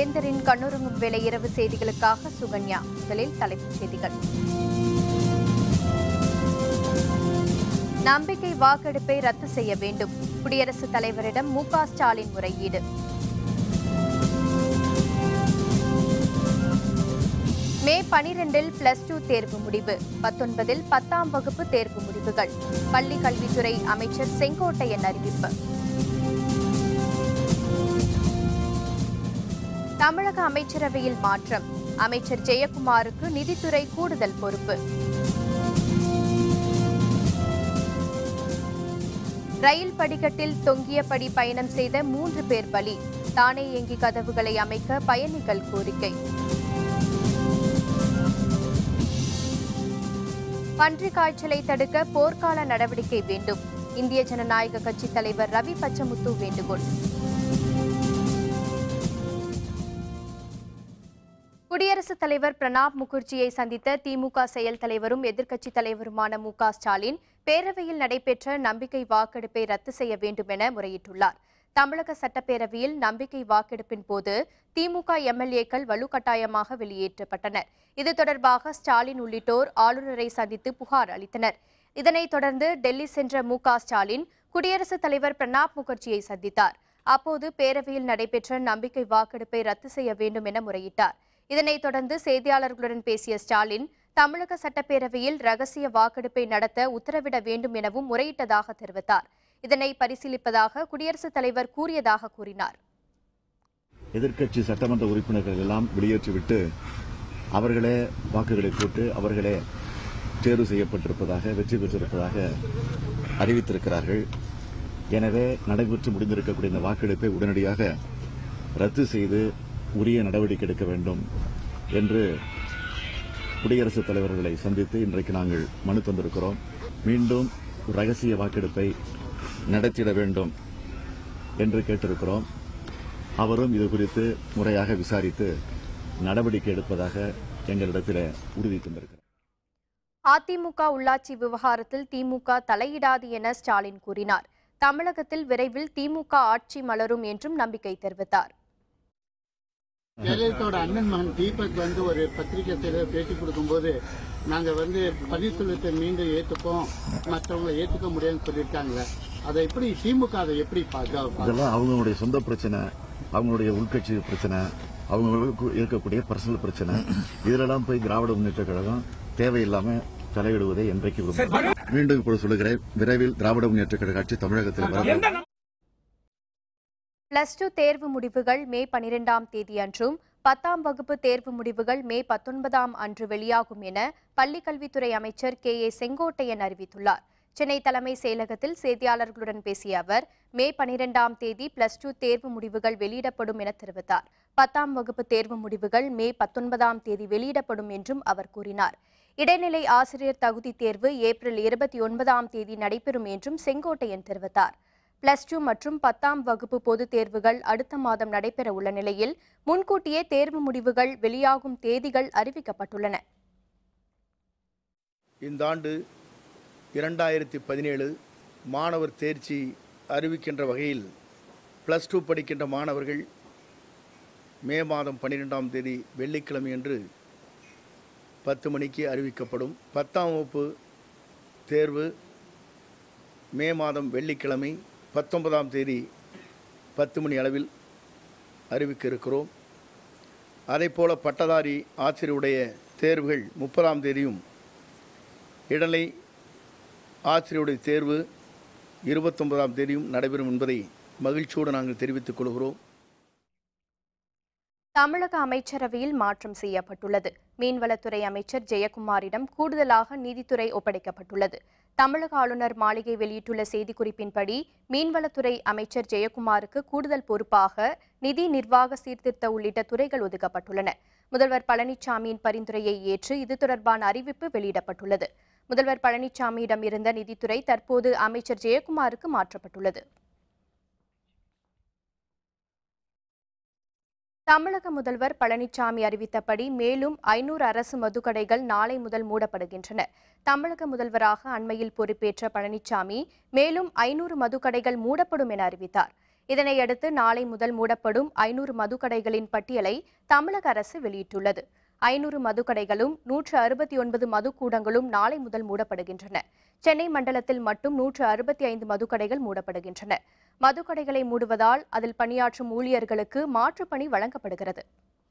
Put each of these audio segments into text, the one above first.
வேந்தரின் கண்ணுறங்கும் வேலை இரவு செய்திகளுக்காக சுகன்யா முதலில் தலைப்புச் செய்திகள் நம்பிக்கை வாக்கெடுப்பை ரத்து செய்ய வேண்டும் குடியரசுத் தலைவரிடம் மு க ஸ்டாலின் முறையீடு மே பனிரெண்டில் பிளஸ் டூ தேர்வு முடிவு பத்தொன்பதில் பத்தாம் வகுப்பு தேர்வு முடிவுகள் பள்ளி கல்வித்துறை அமைச்சர் செங்கோட்டையன் அறிவிப்பு தமிழக அமைச்சரவையில் மாற்றம் அமைச்சர் ஜெயக்குமாருக்கு நிதித்துறை கூடுதல் பொறுப்பு ரயில் படிக்கட்டில் தொங்கியபடி பயணம் செய்த மூன்று பேர் பலி தானேயங்கி கதவுகளை அமைக்க பயணிகள் கோரிக்கை பன்றிக் காய்ச்சலை தடுக்க போர்க்கால நடவடிக்கை வேண்டும் இந்திய ஜனநாயக கட்சித் தலைவர் ரவி பச்சமுத்து வேண்டுகோள் குடியரசுத் தலைவர் பிரணாப் முகர்ஜியை சந்தித்த திமுக செயல் தலைவரும் எதிர்க்கட்சித் தலைவருமான மு க ஸ்டாலின் பேரவையில் நடைபெற்ற நம்பிக்கை வாக்கெடுப்பை ரத்து செய்ய வேண்டும் என முறையிட்டுள்ளார் தமிழக சட்டப்பேரவையில் நம்பிக்கை வாக்கெடுப்பின் போது திமுக எம்எல்ஏக்கள் வலுக்கட்டாயமாக வெளியேற்றப்பட்டனர் இது தொடர்பாக ஸ்டாலின் உள்ளிட்டோர் ஆளுநரை சந்தித்து புகார் அளித்தனர் இதனைத் தொடர்ந்து டெல்லி சென்ற மு க ஸ்டாலின் குடியரசுத் தலைவர் பிரணாப் முகர்ஜியை சந்தித்தார் அப்போது பேரவையில் நடைபெற்ற நம்பிக்கை வாக்கெடுப்பை ரத்து செய்ய வேண்டும் என முறையிட்டார் இதனைத் தொடர்ந்து செய்தியாளர்களுடன் பேசிய ஸ்டாலின் தமிழக சட்டப்பேரவையில் ரகசிய வாக்கெடுப்பை நடத்த உத்தரவிட வேண்டும் எனவும் முறையிட்டதாக தெரிவித்தார் இதனை பரிசீலிப்பதாக குடியரசுத் தலைவர் கூறியதாக கூறினார் எதிர்க்கட்சி சட்டமன்ற உறுப்பினர்கள் எல்லாம் வெளியேற்றிவிட்டு அவர்களே வாக்குகளை போட்டு அவர்களே தேர்வு செய்யப்பட்டிருப்பதாக வெற்றி பெற்றிருப்பதாக அறிவித்திருக்கிறார்கள் எனவே நடைபெற்று முடிந்திருக்கக்கூடிய இந்த வாக்கெடுப்பை உடனடியாக ரத்து செய்து உரிய நடவடிக்கை எடுக்க வேண்டும் என்று குடியரசுத் தலைவர்களை சந்தித்து இன்றைக்கு நாங்கள் மனு தந்திருக்கிறோம் மீண்டும் ரகசிய வாக்கெடுப்பை நடத்திட வேண்டும் என்று கேட்டிருக்கிறோம் அவரும் இது குறித்து முறையாக விசாரித்து நடவடிக்கை எடுப்பதாக எங்களிடத்தில் உறுதி தந்திருக்கிறார் அதிமுக உள்ளாட்சி விவகாரத்தில் திமுக தலையிடாது என ஸ்டாலின் கூறினார் தமிழகத்தில் விரைவில் திமுக ஆட்சி மலரும் என்றும் நம்பிக்கை தெரிவித்தார் ஜெயலலிதாவோட அண்ணன் மகன் தீபக் வந்து ஒரு பத்திரிகை செய்தியில பேட்டி கொடுக்கும்போது நாங்க வந்து பன்னீர்செல்வத்தை மீண்டும் ஏத்துப்போம் மற்றவங்களை ஏத்துக்க முடியாதுன்னு சொல்லியிருக்காங்களே அதை எப்படி திமுக அதை எப்படி பாதுகாப்பு இதெல்லாம் அவங்களுடைய சொந்த பிரச்சனை அவங்களுடைய உள்கட்சி பிரச்சனை அவங்களுக்கு இருக்கக்கூடிய பர்சனல் பிரச்சனை இதிலெல்லாம் போய் திராவிட முன்னேற்ற கழகம் தேவையில்லாம தலையிடுவதை என்றைக்கு விரும்புகிறேன் மீண்டும் இப்பொழுது சொல்லுகிறேன் விரைவில் திராவிட முன்னேற்ற கழக ஆட்சி தமிழகத்தில் வர பிளஸ் டூ தேர்வு முடிவுகள் மே பனிரெண்டாம் தேதி அன்றும் பத்தாம் வகுப்பு தேர்வு முடிவுகள் மே பத்தொன்பதாம் அன்று வெளியாகும் என பள்ளிக்கல்வித்துறை அமைச்சர் கே ஏ செங்கோட்டையன் அறிவித்துள்ளார் சென்னை தலைமை செயலகத்தில் செய்தியாளர்களுடன் பேசிய அவர் மே பனிரெண்டாம் தேதி பிளஸ் டூ தேர்வு முடிவுகள் வெளியிடப்படும் என தெரிவித்தார் பத்தாம் வகுப்பு தேர்வு முடிவுகள் மே பத்தொன்பதாம் தேதி வெளியிடப்படும் என்றும் அவர் கூறினார் இடைநிலை ஆசிரியர் தகுதி தேர்வு ஏப்ரல் இருபத்தி ஒன்பதாம் தேதி நடைபெறும் என்றும் செங்கோட்டையன் தெரிவித்தார் பிளஸ் டூ மற்றும் பத்தாம் வகுப்பு பொதுத் தேர்வுகள் அடுத்த மாதம் நடைபெற உள்ள நிலையில் முன்கூட்டியே தேர்வு முடிவுகள் வெளியாகும் தேதிகள் அறிவிக்கப்பட்டுள்ளன இந்த ஆண்டு இரண்டாயிரத்தி பதினேழு மாணவர் தேர்ச்சி அறிவிக்கின்ற வகையில் ப்ளஸ் டூ படிக்கின்ற மாணவர்கள் மே மாதம் பன்னிரெண்டாம் தேதி வெள்ளிக்கிழமை அன்று பத்து மணிக்கு அறிவிக்கப்படும் பத்தாம் வகுப்பு தேர்வு மே மாதம் வெள்ளிக்கிழமை பத்தொன்பதாம் தேதி பத்து மணி அளவில் அறிவிக்க இருக்கிறோம் அதேபோல பட்டதாரி ஆசிரியருடைய தேர்வுகள் முப்பதாம் தேதியும் இடைநிலை ஆசிரியருடைய தேர்வு இருபத்தொன்பதாம் தேதியும் நடைபெறும் என்பதை மகிழ்ச்சியோடு நாங்கள் தெரிவித்துக் கொள்கிறோம் தமிழக அமைச்சரவையில் மாற்றம் செய்யப்பட்டுள்ளது மீன்வளத்துறை அமைச்சர் ஜெயக்குமாரிடம் கூடுதலாக நீதித்துறை ஒப்படைக்கப்பட்டுள்ளது தமிழக ஆளுநர் மாளிகை வெளியிட்டுள்ள செய்திக்குறிப்பின்படி மீன்வளத்துறை அமைச்சர் ஜெயக்குமாருக்கு கூடுதல் பொறுப்பாக நிதி நிர்வாக சீர்திருத்த உள்ளிட்ட துறைகள் ஒதுக்கப்பட்டுள்ளன முதல்வர் பழனிசாமியின் பரிந்துரையை ஏற்று இது தொடர்பான அறிவிப்பு வெளியிடப்பட்டுள்ளது முதல்வர் பழனிசாமியிடம் இருந்த நிதித்துறை தற்போது அமைச்சர் ஜெயக்குமாருக்கு மாற்றப்பட்டுள்ளது தமிழக முதல்வர் பழனிசாமி அறிவித்தபடி மேலும் ஐநூறு அரசு மதுக்கடைகள் நாளை முதல் மூடப்படுகின்றன தமிழக முதல்வராக அண்மையில் பொறுப்பேற்ற பழனிசாமி மேலும் ஐநூறு மதுக்கடைகள் மூடப்படும் என அறிவித்தார் இதனையடுத்து நாளை முதல் மூடப்படும் ஐநூறு மதுக்கடைகளின் பட்டியலை தமிழக அரசு வெளியிட்டுள்ளது ஐநூறு மதுக்கடைகளும் நூற்று அறுபத்தி ஒன்பது மதுக்கூடங்களும் நாளை முதல் மூடப்படுகின்றன சென்னை மண்டலத்தில் மட்டும் நூற்று அறுபத்தி ஐந்து மதுக்கடைகள் மூடப்படுகின்றன மதுக்கடைகளை மூடுவதால் அதில் பணியாற்றும் ஊழியர்களுக்கு மாற்றுப் பணி வழங்கப்படுகிறது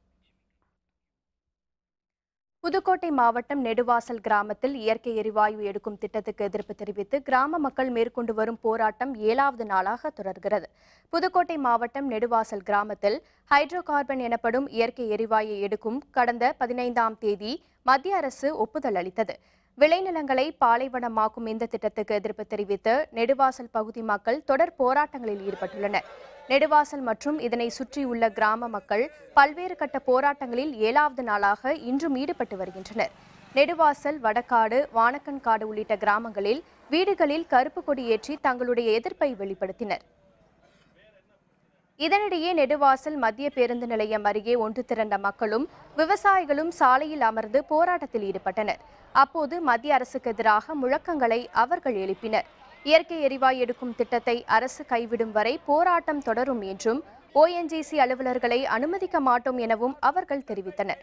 புதுக்கோட்டை மாவட்டம் நெடுவாசல் கிராமத்தில் இயற்கை எரிவாயு எடுக்கும் திட்டத்துக்கு எதிர்ப்பு தெரிவித்து கிராம மக்கள் மேற்கொண்டு வரும் போராட்டம் ஏழாவது நாளாக தொடர்கிறது புதுக்கோட்டை மாவட்டம் நெடுவாசல் கிராமத்தில் ஹைட்ரோ கார்பன் எனப்படும் இயற்கை எரிவாயு எடுக்கும் கடந்த பதினைந்தாம் தேதி மத்திய அரசு ஒப்புதல் அளித்தது விளைநிலங்களை பாலைவனமாக்கும் இந்த திட்டத்துக்கு எதிர்ப்பு தெரிவித்து நெடுவாசல் பகுதி மக்கள் தொடர் போராட்டங்களில் ஈடுபட்டுள்ளனர் நெடுவாசல் மற்றும் இதனை சுற்றியுள்ள கிராம மக்கள் பல்வேறு கட்ட போராட்டங்களில் ஏழாவது நாளாக இன்றும் ஈடுபட்டு வருகின்றனர் நெடுவாசல் வடக்காடு வானக்கன்காடு உள்ளிட்ட கிராமங்களில் வீடுகளில் கருப்பு கொடி ஏற்றி தங்களுடைய எதிர்ப்பை வெளிப்படுத்தினர் இதனிடையே நெடுவாசல் மத்திய பேருந்து நிலையம் அருகே ஒன்று திரண்ட மக்களும் விவசாயிகளும் சாலையில் அமர்ந்து போராட்டத்தில் ஈடுபட்டனர் அப்போது மத்திய அரசுக்கு எதிராக முழக்கங்களை அவர்கள் எழுப்பினர் இயற்கை எரிவாயு எடுக்கும் திட்டத்தை அரசு கைவிடும் வரை போராட்டம் தொடரும் என்றும் ஓஎன்ஜிசி அலுவலர்களை அனுமதிக்க மாட்டோம் எனவும் அவர்கள் தெரிவித்தனர்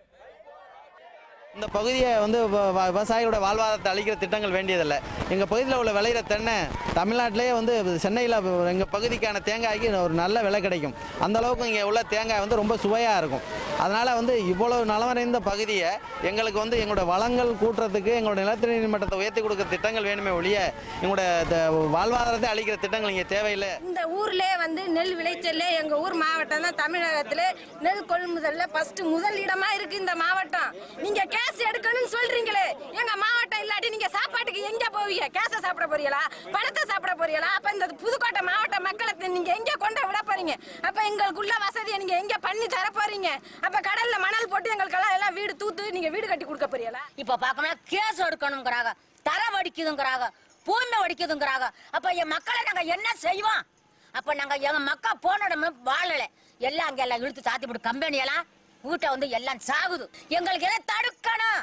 இந்த பகுதியை வந்து வ- வ- விவசாயிகளோட வாழ்வாதாரத்தை அளிக்கிற திட்டங்கள் வேண்டியதில்லை எங்கள் பகுதியில் உள்ள விளையிற தென்னை தமிழ்நாட்டிலேயே வந்து சென்னையில் எங்கள் பகுதிக்கான தேங்காய்க்கு ஒரு நல்ல விலை கிடைக்கும் அந்த அளவுக்கு இங்கே உள்ள தேங்காய் வந்து ரொம்ப சுவையாக இருக்கும் அதனால் வந்து இவ்வளவு நலமடைந்த பகுதியை எங்களுக்கு வந்து எங்களோட வளங்கள் கூட்டுறதுக்கு எங்களோட நிலத்தடி நீர் மட்டத்தை உயர்த்தி கொடுக்குற திட்டங்கள் வேணுமே ஒழிய எங்களோட த- வாழ்வாதாரத்தை அளிக்கிற திட்டங்கள் இங்கே தேவையில்லை இந்த ஊர்ல வந்து நெல் விளைச்சல்ல எங்க ஊர் மாவட்டம் தான் தமிழகத்துல நெல் கொள்முதல்ல ஃபர்ஸ்ட் முதல் இடமா இருக்கு இந்த மாவட்டம் நீங்க கேஸ் எடுக்கணும்னு சொல்றீங்களே எங்க மாவட்டம் இல்லாட்டி நீங்க சாப்பாட்டுக்கு எங்க போவீங்க கேஸ சாப்பிட போறீங்களா பணத்தை சாப்பிட போறீங்களா அப்ப இந்த புதுக்கோட்டை மாவட்ட மக்களை நீங்க எங்க கொண்டு விட போறீங்க அப்ப எங்களுக்குள்ள வசதியை நீங்க எங்க பண்ணி தர போறீங்க அப்ப கடல்ல மணல் போட்டு எங்களுக்கெல்லாம் எல்லாம் வீடு தூத்து நீங்க வீடு கட்டி கொடுக்க போறீங்களா இப்ப பார்க்கணும்னா கேஸ் எடுக்கணுங்கிறாங்க தர வடிக்குதுங்கிறாங்க பூமி வடிக்குதுங்கிறாங்க அப்ப என் மக்களை நாங்க என்ன செய்வோம் அப்ப நாங்க எங்க மக்கா போன இடமே வாழல எல்லாம் அங்க எல்லாம் இழுத்து சாத்தி போட்டு கம்பெனி எல்லாம் வீட்டை வந்து எல்லாம் சாகுது எங்களுக்கு எல்லாம் தடுக்கணும்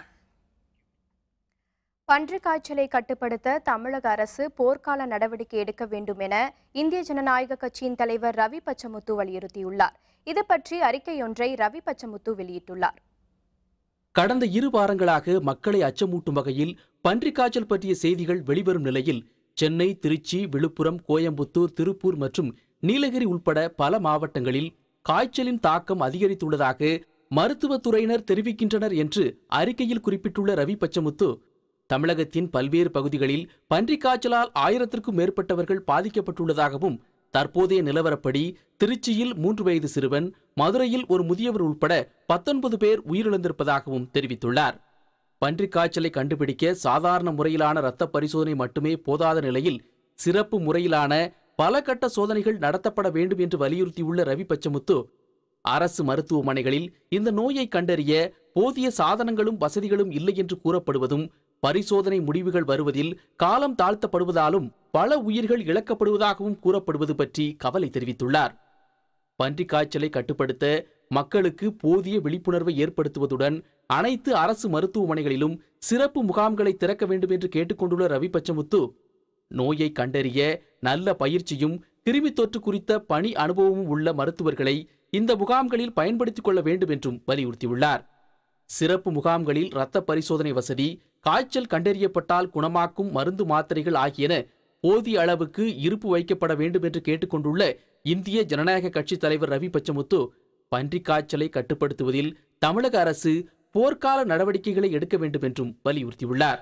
பன்றிக் காய்ச்சலை கட்டுப்படுத்த தமிழக அரசு போர்க்கால நடவடிக்கை எடுக்க வேண்டும் என இந்திய ஜனநாயக கட்சியின் தலைவர் ரவி பச்சமுத்து வலியுறுத்தியுள்ளார் இது பற்றி அறிக்கையொன்றை ரவி பச்சமுத்து வெளியிட்டுள்ளார் கடந்த இரு வாரங்களாக மக்களை அச்சமூட்டும் வகையில் பன்றிக் காய்ச்சல் பற்றிய செய்திகள் வெளிவரும் நிலையில் சென்னை திருச்சி விழுப்புரம் கோயம்புத்தூர் திருப்பூர் மற்றும் நீலகிரி உட்பட பல மாவட்டங்களில் காய்ச்சலின் தாக்கம் அதிகரித்துள்ளதாக மருத்துவத்துறையினர் தெரிவிக்கின்றனர் என்று அறிக்கையில் குறிப்பிட்டுள்ள ரவி பச்சமுத்து தமிழகத்தின் பல்வேறு பகுதிகளில் பன்றிக் காய்ச்சலால் ஆயிரத்திற்கும் மேற்பட்டவர்கள் பாதிக்கப்பட்டுள்ளதாகவும் தற்போதைய நிலவரப்படி திருச்சியில் மூன்று வயது சிறுவன் மதுரையில் ஒரு முதியவர் உட்பட பத்தொன்பது பேர் உயிரிழந்திருப்பதாகவும் தெரிவித்துள்ளார் பன்றிக் காய்ச்சலை கண்டுபிடிக்க சாதாரண முறையிலான இரத்த பரிசோதனை மட்டுமே போதாத நிலையில் சிறப்பு முறையிலான பல கட்ட சோதனைகள் நடத்தப்பட வேண்டும் என்று வலியுறுத்தியுள்ள ரவி பச்சமுத்து அரசு மருத்துவமனைகளில் இந்த நோயை கண்டறிய போதிய சாதனங்களும் வசதிகளும் இல்லை என்று கூறப்படுவதும் பரிசோதனை முடிவுகள் வருவதில் காலம் தாழ்த்தப்படுவதாலும் பல உயிர்கள் இழக்கப்படுவதாகவும் கூறப்படுவது பற்றி கவலை தெரிவித்துள்ளார் பன்றிக் காய்ச்சலை கட்டுப்படுத்த மக்களுக்கு போதிய விழிப்புணர்வை ஏற்படுத்துவதுடன் அனைத்து அரசு மருத்துவமனைகளிலும் சிறப்பு முகாம்களை திறக்க வேண்டும் என்று கேட்டுக்கொண்டுள்ள ரவி பச்சமுத்து நோயை கண்டறிய நல்ல பயிற்சியும் கிருமித் தொற்று குறித்த பணி அனுபவமும் உள்ள மருத்துவர்களை இந்த முகாம்களில் பயன்படுத்திக் கொள்ள வேண்டும் என்றும் வலியுறுத்தியுள்ளார் சிறப்பு முகாம்களில் இரத்த பரிசோதனை வசதி காய்ச்சல் கண்டறியப்பட்டால் குணமாக்கும் மருந்து மாத்திரைகள் ஆகியன போதிய அளவுக்கு இருப்பு வைக்கப்பட வேண்டும் என்று கேட்டுக்கொண்டுள்ள இந்திய ஜனநாயக கட்சித் தலைவர் ரவி பச்சமுத்து பன்றிக் காய்ச்சலை கட்டுப்படுத்துவதில் தமிழக அரசு போர்க்கால நடவடிக்கைகளை எடுக்க வேண்டும் என்றும் வலியுறுத்தியுள்ளார்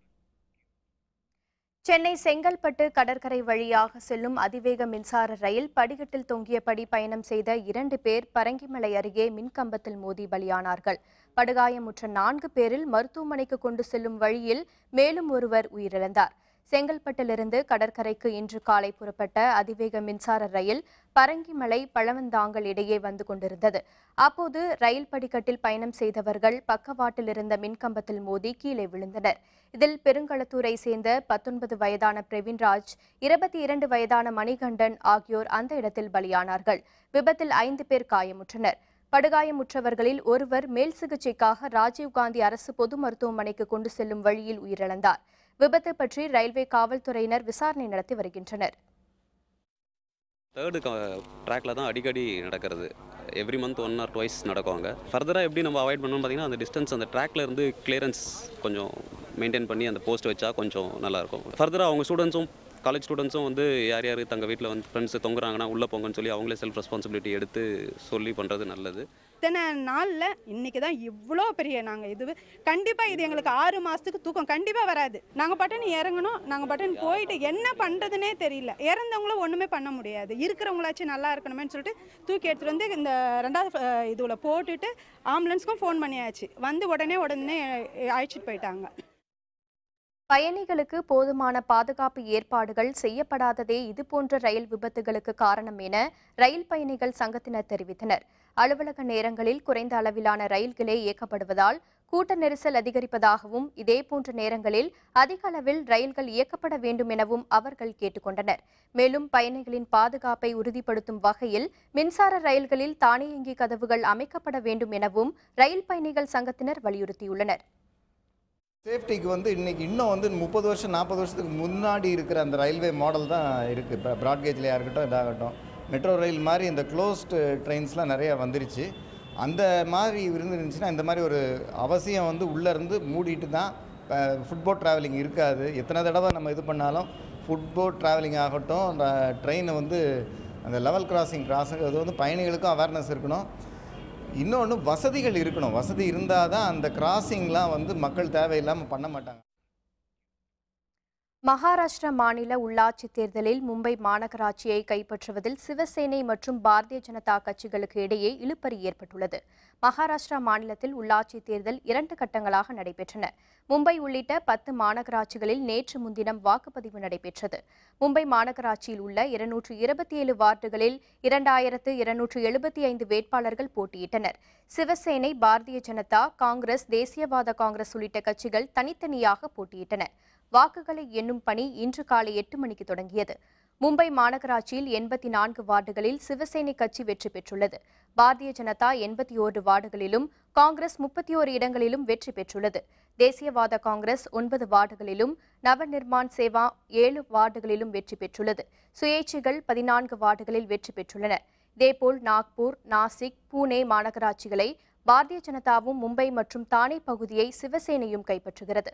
சென்னை செங்கல்பட்டு கடற்கரை வழியாக செல்லும் அதிவேக மின்சார ரயில் படிக்கட்டில் தொங்கியபடி பயணம் செய்த இரண்டு பேர் பரங்கிமலை அருகே மின்கம்பத்தில் மோதி பலியானார்கள் படுகாயமுற்ற நான்கு பேரில் மருத்துவமனைக்கு கொண்டு செல்லும் வழியில் மேலும் ஒருவர் உயிரிழந்தார் செங்கல்பட்டிலிருந்து கடற்கரைக்கு இன்று காலை புறப்பட்ட அதிவேக மின்சார ரயில் பரங்கிமலை பழவந்தாங்கல் இடையே வந்து கொண்டிருந்தது அப்போது ரயில் படிக்கட்டில் பயணம் செய்தவர்கள் பக்கவாட்டில் இருந்த மின்கம்பத்தில் மோதி கீழே விழுந்தனர் இதில் பெருங்களத்தூரை சேர்ந்த பத்தொன்பது வயதான பிரவீன்ராஜ் இருபத்தி இரண்டு வயதான மணிகண்டன் ஆகியோர் அந்த இடத்தில் பலியானார்கள் விபத்தில் ஐந்து பேர் காயமுற்றனர் படுகாயமுற்றவர்களில் ஒருவர் மேல் சிகிச்சைக்காக ராஜீவ்காந்தி அரசு பொது மருத்துவமனைக்கு கொண்டு செல்லும் வழியில் உயிரிழந்தார் விபத்து பற்றி ரயில்வே காவல்துறையினர் விசாரணை நடத்தி வருகின்றனர் தேர்டு ட்ராக்ல தான் அடிக்கடி நடக்கிறது every month one or twice நடக்குவாங்க ஃபர்தராக எப்படி நம்ம அவாய்ட் பண்ணணும்னு பார்த்தீங்கன்னா அந்த டிஸ்டன்ஸ் அந்த ட்ராக்ல இருந்து கிளியரன்ஸ் கொஞ்சம் மெயின்டைன் பண்ணி அந்த போஸ்ட் வச்சா கொஞ்சம் நல்லாயிருக்கும் ஃபர்தராக அவங்க ஸ்டூடெண்ட்ஸும் காலேஜ் ஸ்டூடெண்ட்ஸும் வந்து யார் யார் தங்க வீட்டில் வந்து ஃப்ரெண்ட்ஸ் தொங்குறாங்கன்னா உள்ளே போங்கன்னு சொல்லி அவங்களே செல்ஃப் ரெஸ்பான்சிபிலிட்டி எடுத்து சொல்லி பண்ணுறது நல்லது இத்தனை நாளில் இன்னைக்கு தான் இவ்வளோ பெரிய நாங்கள் இது கண்டிப்பாக இது எங்களுக்கு ஆறு மாதத்துக்கு தூக்கம் கண்டிப்பாக வராது நாங்கள் பட்டன் இறங்கணும் நாங்கள் பட்டன் போயிட்டு என்ன பண்ணுறதுனே தெரியல இறந்தவங்களும் ஒன்றுமே பண்ண முடியாது இருக்கிறவங்களாச்சும் நல்லா இருக்கணுமேனு சொல்லிட்டு தூக்கி எடுத்துகிட்டு வந்து இந்த ரெண்டாவது இதில் போட்டுட்டு ஆம்புலன்ஸ்க்கும் ஃபோன் பண்ணியாச்சு வந்து உடனே உடனே அழைச்சிட்டு போயிட்டாங்க பயணிகளுக்கு போதுமான பாதுகாப்பு ஏற்பாடுகள் செய்யப்படாததே இதுபோன்ற ரயில் விபத்துகளுக்கு காரணம் என ரயில் பயணிகள் சங்கத்தினர் தெரிவித்தனர் அலுவலக நேரங்களில் குறைந்த அளவிலான ரயில்களே இயக்கப்படுவதால் கூட்ட நெரிசல் அதிகரிப்பதாகவும் இதேபோன்ற நேரங்களில் அதிக அளவில் ரயில்கள் இயக்கப்பட வேண்டும் எனவும் அவர்கள் கேட்டுக்கொண்டனர் மேலும் பயணிகளின் பாதுகாப்பை உறுதிப்படுத்தும் வகையில் மின்சார ரயில்களில் தானியங்கி கதவுகள் அமைக்கப்பட வேண்டும் எனவும் ரயில் பயணிகள் சங்கத்தினர் வலியுறுத்தியுள்ளனர் சேஃப்டிக்கு வந்து இன்னைக்கு இன்னும் வந்து முப்பது வருஷம் நாற்பது வருஷத்துக்கு முன்னாடி இருக்கிற அந்த ரயில்வே மாடல் தான் இருக்குது இப்போ ப்ராட்கேஜ்லையாக இருக்கட்டும் இதாகட்டும் மெட்ரோ ரயில் மாதிரி இந்த க்ளோஸ்டு ட்ரெயின்ஸ்லாம் நிறையா வந்துருச்சு அந்த மாதிரி இருந்துருந்துச்சுன்னா இந்த மாதிரி ஒரு அவசியம் வந்து உள்ளேருந்து மூடிட்டு தான் ஃபுட்போட் ட்ராவலிங் இருக்காது எத்தனை தடவை நம்ம இது பண்ணாலும் ஃபுட்போட் ட்ராவலிங் ஆகட்டும் அந்த ட்ரெயினை வந்து அந்த லெவல் கிராசிங் கிராஸ் அது வந்து பயணிகளுக்கும் அவேர்னஸ் இருக்கணும் இன்னொன்று வசதிகள் இருக்கணும் வசதி இருந்தால் தான் அந்த கிராசிங்லாம் வந்து மக்கள் தேவையில்லாமல் பண்ண மாட்டாங்க மகாராஷ்டிரா மாநில உள்ளாட்சி தேர்தலில் மும்பை மாநகராட்சியை கைப்பற்றுவதில் சிவசேனை மற்றும் பாரதிய ஜனதா கட்சிகளுக்கு இடையே இழுபறி ஏற்பட்டுள்ளது மகாராஷ்டிரா மாநிலத்தில் உள்ளாட்சி தேர்தல் இரண்டு கட்டங்களாக நடைபெற்றன மும்பை உள்ளிட்ட பத்து மாநகராட்சிகளில் நேற்று முன்தினம் வாக்குப்பதிவு நடைபெற்றது மும்பை மாநகராட்சியில் உள்ள இருநூற்று இருபத்தி ஏழு வார்டுகளில் இரண்டாயிரத்து இருநூற்று எழுபத்தி ஐந்து வேட்பாளர்கள் போட்டியிட்டனர் சிவசேனை பாரதிய ஜனதா காங்கிரஸ் தேசியவாத காங்கிரஸ் உள்ளிட்ட கட்சிகள் தனித்தனியாக போட்டியிட்டன வாக்குகளை எண்ணும் பணி இன்று காலை எட்டு மணிக்கு தொடங்கியது மும்பை மாநகராட்சியில் எண்பத்தி நான்கு வார்டுகளில் சிவசேனை கட்சி வெற்றி பெற்றுள்ளது பாரதிய ஜனதா எண்பத்தி ஓரு வார்டுகளிலும் காங்கிரஸ் முப்பத்தி ஓரு இடங்களிலும் வெற்றி பெற்றுள்ளது தேசியவாத காங்கிரஸ் ஒன்பது வார்டுகளிலும் நவ நிர்மான் சேவா ஏழு வார்டுகளிலும் வெற்றி பெற்றுள்ளது சுயேட்சைகள் பதினான்கு வார்டுகளில் வெற்றி பெற்றுள்ளன இதேபோல் நாக்பூர் நாசிக் பூனே மாநகராட்சிகளை பாரதிய ஜனதாவும் மும்பை மற்றும் தானே பகுதியை சிவசேனையும் கைப்பற்றுகிறது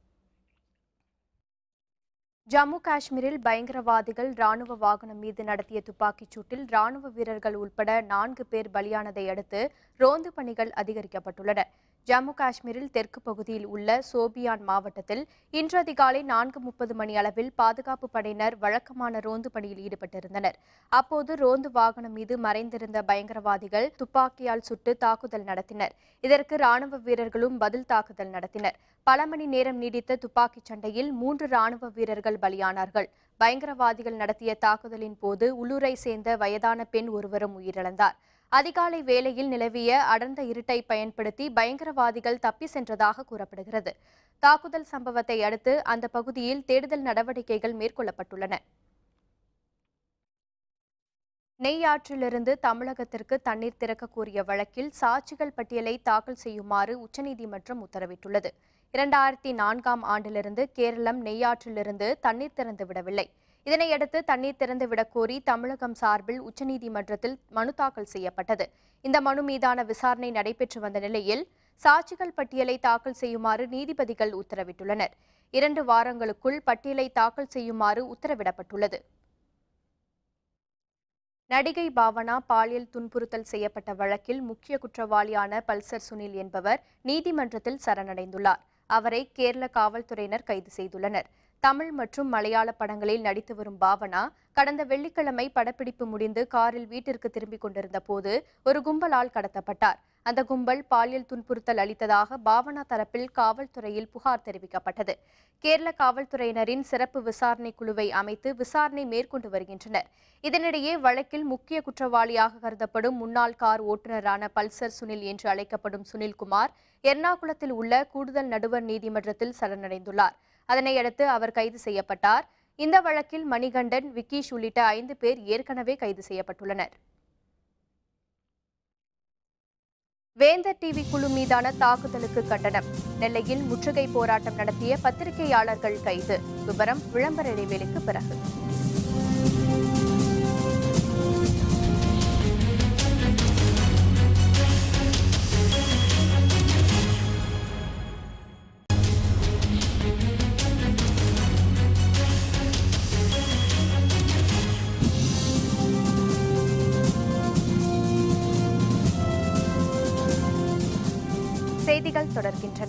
ஜம்மு காஷ்மீரில் பயங்கரவாதிகள் ராணுவ வாகனம் மீது நடத்திய துப்பாக்கிச் சூட்டில் ராணுவ வீரர்கள் உட்பட நான்கு பேர் பலியானதை அடுத்து ரோந்து பணிகள் அதிகரிக்கப்பட்டுள்ளன ஜம்மு காஷ்மீரில் தெற்கு பகுதியில் உள்ள சோபியான் மாவட்டத்தில் இன்று அதிகாலை நான்கு முப்பது மணி அளவில் பாதுகாப்பு படையினர் வழக்கமான ரோந்து பணியில் ஈடுபட்டிருந்தனர் அப்போது ரோந்து வாகனம் மீது மறைந்திருந்த பயங்கரவாதிகள் துப்பாக்கியால் சுட்டு தாக்குதல் நடத்தினர் இதற்கு ராணுவ வீரர்களும் பதில் தாக்குதல் நடத்தினர் பல மணி நேரம் நீடித்த துப்பாக்கிச் சண்டையில் மூன்று ராணுவ வீரர்கள் பலியானார்கள் பயங்கரவாதிகள் நடத்திய தாக்குதலின் போது உள்ளூரை சேர்ந்த வயதான பெண் ஒருவரும் உயிரிழந்தார் அதிகாலை வேளையில் நிலவிய அடர்ந்த இருட்டை பயன்படுத்தி பயங்கரவாதிகள் தப்பி சென்றதாக கூறப்படுகிறது தாக்குதல் சம்பவத்தை அடுத்து அந்த பகுதியில் தேடுதல் நடவடிக்கைகள் மேற்கொள்ளப்பட்டுள்ளன நெய்யாற்றிலிருந்து தமிழகத்திற்கு தண்ணீர் திறக்க கோரிய வழக்கில் சாட்சிகள் பட்டியலை தாக்கல் செய்யுமாறு உச்சநீதிமன்றம் உத்தரவிட்டுள்ளது இரண்டாயிரத்தி நான்காம் ஆண்டிலிருந்து கேரளம் நெய்யாற்றிலிருந்து தண்ணீர் திறந்து விடவில்லை இதனையடுத்து தண்ணீர் திறந்து விடக் கோரி தமிழகம் சார்பில் உச்சநீதிமன்றத்தில் மனு தாக்கல் செய்யப்பட்டது இந்த மனு மீதான விசாரணை நடைபெற்று வந்த நிலையில் சாட்சிகள் பட்டியலை தாக்கல் செய்யுமாறு நீதிபதிகள் உத்தரவிட்டுள்ளனர் இரண்டு வாரங்களுக்குள் பட்டியலை தாக்கல் செய்யுமாறு உத்தரவிடப்பட்டுள்ளது நடிகை பாவனா பாலியல் துன்புறுத்தல் செய்யப்பட்ட வழக்கில் முக்கிய குற்றவாளியான பல்சர் சுனில் என்பவர் நீதிமன்றத்தில் சரணடைந்துள்ளார் அவரை கேரள காவல்துறையினர் கைது செய்துள்ளனர் தமிழ் மற்றும் மலையாள படங்களில் நடித்து வரும் பாவனா கடந்த வெள்ளிக்கிழமை படப்பிடிப்பு முடிந்து காரில் வீட்டிற்கு திரும்பிக் கொண்டிருந்த போது ஒரு கும்பலால் கடத்தப்பட்டார் அந்த கும்பல் பாலியல் துன்புறுத்தல் அளித்ததாக பாவனா தரப்பில் காவல்துறையில் புகார் தெரிவிக்கப்பட்டது கேரள காவல்துறையினரின் சிறப்பு விசாரணை குழுவை அமைத்து விசாரணை மேற்கொண்டு வருகின்றனர் இதனிடையே வழக்கில் முக்கிய குற்றவாளியாக கருதப்படும் முன்னாள் கார் ஓட்டுநரான பல்சர் சுனில் என்று அழைக்கப்படும் சுனில்குமார் எர்ணாகுளத்தில் உள்ள கூடுதல் நடுவர் நீதிமன்றத்தில் சரணடைந்துள்ளார் அதனையடுத்து அவர் கைது செய்யப்பட்டார் இந்த வழக்கில் மணிகண்டன் விக்கீஷ் உள்ளிட்ட ஐந்து பேர் ஏற்கனவே கைது செய்யப்பட்டுள்ளனர் வேந்தர் டிவி குழு மீதான தாக்குதலுக்கு கண்டனம் நெல்லையில் முற்றுகை போராட்டம் நடத்திய பத்திரிகையாளர்கள் கைது விவரம் விளம்பர இடைவேளைக்கு பிறகு தொடர்கின்றன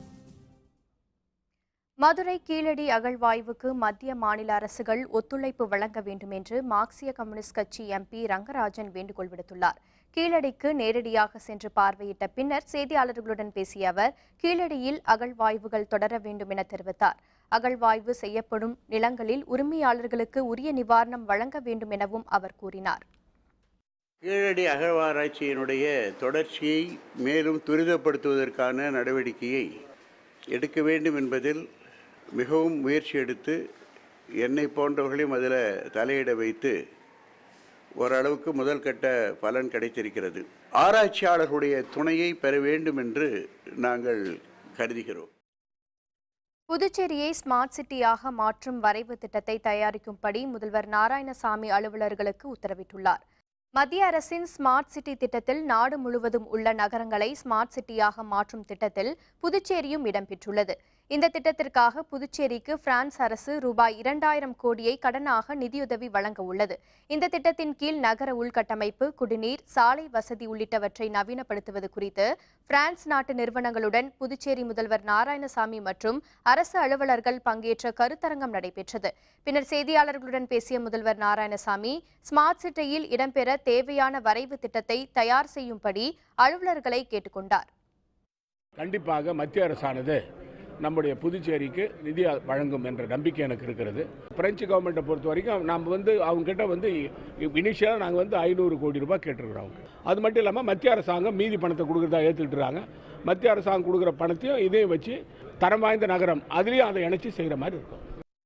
மதுரை கீழடி அகழ்வாய்வுக்கு மத்திய மாநில அரசுகள் ஒத்துழைப்பு வழங்க வேண்டும் என்று மார்க்சிய கம்யூனிஸ்ட் கட்சி எம்பி ரங்கராஜன் வேண்டுகோள் விடுத்துள்ளார் கீழடிக்கு நேரடியாக சென்று பார்வையிட்ட பின்னர் செய்தியாளர்களுடன் பேசிய அவர் கீழடியில் அகழ்வாய்வுகள் தொடர வேண்டும் என தெரிவித்தார் அகழ்வாய்வு செய்யப்படும் நிலங்களில் உரிமையாளர்களுக்கு உரிய நிவாரணம் வழங்க வேண்டும் எனவும் அவர் கூறினார் கீழடி அகழ்வாராய்ச்சியினுடைய தொடர்ச்சியை மேலும் துரிதப்படுத்துவதற்கான நடவடிக்கையை எடுக்க வேண்டும் என்பதில் மிகவும் முயற்சி எடுத்து என்னை போன்றவர்களையும் அதில் தலையிட வைத்து ஓரளவுக்கு முதல் கட்ட பலன் கிடைத்திருக்கிறது ஆராய்ச்சியாளர்களுடைய துணையை பெற வேண்டும் என்று நாங்கள் கருதுகிறோம் புதுச்சேரியை ஸ்மார்ட் சிட்டியாக மாற்றும் வரைவு திட்டத்தை தயாரிக்கும்படி முதல்வர் நாராயணசாமி அலுவலர்களுக்கு உத்தரவிட்டுள்ளார் மத்திய அரசின் ஸ்மார்ட் சிட்டி திட்டத்தில் நாடு முழுவதும் உள்ள நகரங்களை ஸ்மார்ட் சிட்டியாக மாற்றும் திட்டத்தில் புதுச்சேரியும் இடம்பெற்றுள்ளது இந்த திட்டத்திற்காக புதுச்சேரிக்கு பிரான்ஸ் அரசு ரூபாய் இரண்டாயிரம் கோடியை கடனாக நிதியுதவி வழங்க உள்ளது இந்த திட்டத்தின் கீழ் நகர உள்கட்டமைப்பு குடிநீர் சாலை வசதி உள்ளிட்டவற்றை நவீனப்படுத்துவது குறித்து பிரான்ஸ் நாட்டு நிறுவனங்களுடன் புதுச்சேரி முதல்வர் நாராயணசாமி மற்றும் அரசு அலுவலர்கள் பங்கேற்ற கருத்தரங்கம் நடைபெற்றது பின்னர் செய்தியாளர்களுடன் பேசிய முதல்வர் நாராயணசாமி ஸ்மார்ட் சிட்டியில் இடம்பெற தேவையான வரைவு திட்டத்தை தயார் செய்யும்படி அலுவலர்களை கேட்டுக்கொண்டார் கண்டிப்பாக மத்திய அரசானது நம்முடைய புதுச்சேரிக்கு நிதி வழங்கும் என்ற நம்பிக்கை எனக்கு இருக்கிறது பிரெஞ்சு கவர்மெண்ட்டை பொறுத்த வரைக்கும் நாம் வந்து அவங்ககிட்ட வந்து இனிஷியலாக நாங்கள் வந்து ஐநூறு கோடி ரூபாய் கேட்டிருக்கிறோம் அது மட்டும் இல்லாமல் மத்திய அரசாங்கம் மீதி பணத்தை கொடுக்குறதா ஏற்றுக்கிட்டுறாங்க மத்திய அரசாங்கம் கொடுக்குற பணத்தையும் இதையும் வச்சு தரம் வாய்ந்த நகரம் அதுலேயும் அதை இணைச்சி செய்கிற மாதிரி இருக்கும்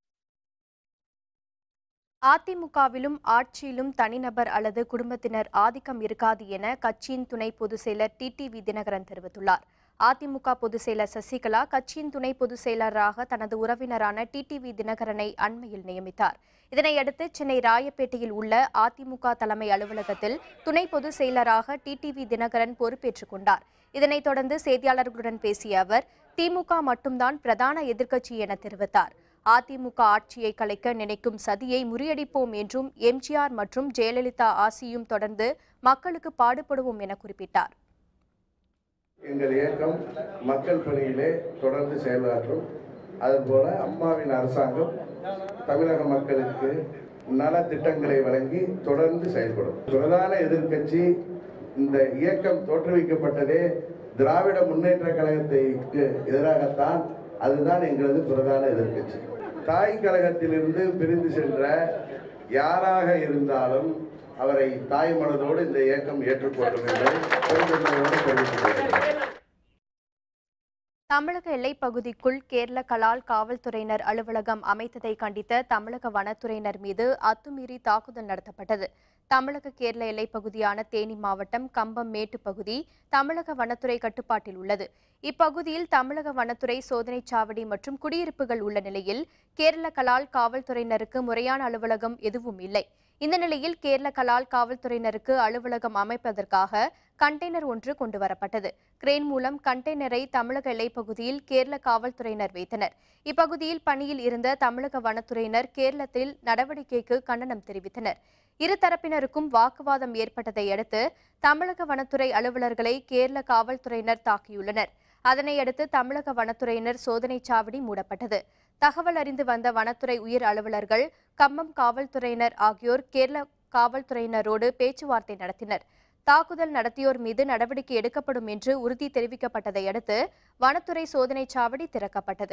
அதிமுகவிலும் ஆட்சியிலும் தனிநபர் அல்லது குடும்பத்தினர் ஆதிக்கம் இருக்காது என கட்சியின் துணை பொதுச் செயலர் டிடிவி தினகரன் தெரிவித்துள்ளார் அதிமுக பொதுச் செயலர் சசிகலா கட்சியின் துணை பொதுச் செயலராக தனது உறவினரான டிடிவி தினகரனை அண்மையில் நியமித்தார் இதனையடுத்து சென்னை ராயப்பேட்டையில் உள்ள அதிமுக தலைமை அலுவலகத்தில் துணை பொதுச் செயலராக டிடிவி தினகரன் பொறுப்பேற்றுக் கொண்டார் இதனைத் தொடர்ந்து செய்தியாளர்களுடன் பேசிய அவர் திமுக மட்டும்தான் பிரதான எதிர்க்கட்சி என தெரிவித்தார் அதிமுக ஆட்சியை கலைக்க நினைக்கும் சதியை முறியடிப்போம் என்றும் எம்ஜிஆர் மற்றும் ஜெயலலிதா ஆசியும் தொடர்ந்து மக்களுக்கு பாடுபடுவோம் என குறிப்பிட்டார் எங்கள் இயக்கம் மக்கள் பணியிலே தொடர்ந்து செயலாற்றும் அதுபோல அம்மாவின் அரசாங்கம் தமிழக மக்களுக்கு நல திட்டங்களை வழங்கி தொடர்ந்து செயல்படும் பிரதான எதிர்க்கட்சி இந்த இயக்கம் தோற்றுவிக்கப்பட்டதே திராவிட முன்னேற்ற கழகத்திற்கு எதிராகத்தான் அதுதான் எங்களது பிரதான எதிர்க்கட்சி தாய் கழகத்திலிருந்து பிரிந்து சென்ற யாராக இருந்தாலும் அவரை தாய் மனதோடு இந்த இயக்கம் ஏற்றுக்கொள்ளும் என்பதை பெருந்தன்மையோடு தெரிவித்துக் கொள்கிறேன் தமிழக எல்லைப் பகுதிக்குள் கேரள கலால் காவல்துறையினர் அலுவலகம் அமைத்ததை கண்டித்த தமிழக வனத்துறையினர் மீது அத்துமீறி தாக்குதல் நடத்தப்பட்டது தமிழக கேரள எல்லைப் பகுதியான தேனி மாவட்டம் கம்பம் மேட்டு பகுதி தமிழக வனத்துறை கட்டுப்பாட்டில் உள்ளது இப்பகுதியில் தமிழக வனத்துறை சோதனைச் சாவடி மற்றும் குடியிருப்புகள் உள்ள நிலையில் கேரள கலால் காவல்துறையினருக்கு முறையான அலுவலகம் எதுவும் இல்லை இந்த நிலையில் கேரள கலால் காவல்துறையினருக்கு அலுவலகம் அமைப்பதற்காக கண்டெய்னர் ஒன்று கொண்டு வரப்பட்டது கிரேன் மூலம் கண்டெய்னரை தமிழக எல்லைப் பகுதியில் கேரள காவல்துறையினர் வைத்தனர் இப்பகுதியில் பணியில் இருந்த தமிழக வனத்துறையினர் கேரளத்தில் நடவடிக்கைக்கு கண்டனம் தெரிவித்தனர் இருதரப்பினருக்கும் வாக்குவாதம் ஏற்பட்டதை அடுத்து தமிழக வனத்துறை அலுவலர்களை கேரள காவல்துறையினர் தாக்கியுள்ளனர் அதனையடுத்து தமிழக வனத்துறையினர் சோதனைச் சாவடி மூடப்பட்டது தகவல் அறிந்து வந்த வனத்துறை உயர் அலுவலர்கள் கம்மம் காவல்துறையினர் ஆகியோர் கேரள காவல்துறையினரோடு பேச்சுவார்த்தை நடத்தினர் தாக்குதல் நடத்தியோர் மீது நடவடிக்கை எடுக்கப்படும் என்று உறுதி தெரிவிக்கப்பட்டதை அடுத்து வனத்துறை சோதனைச் சாவடி திறக்கப்பட்டது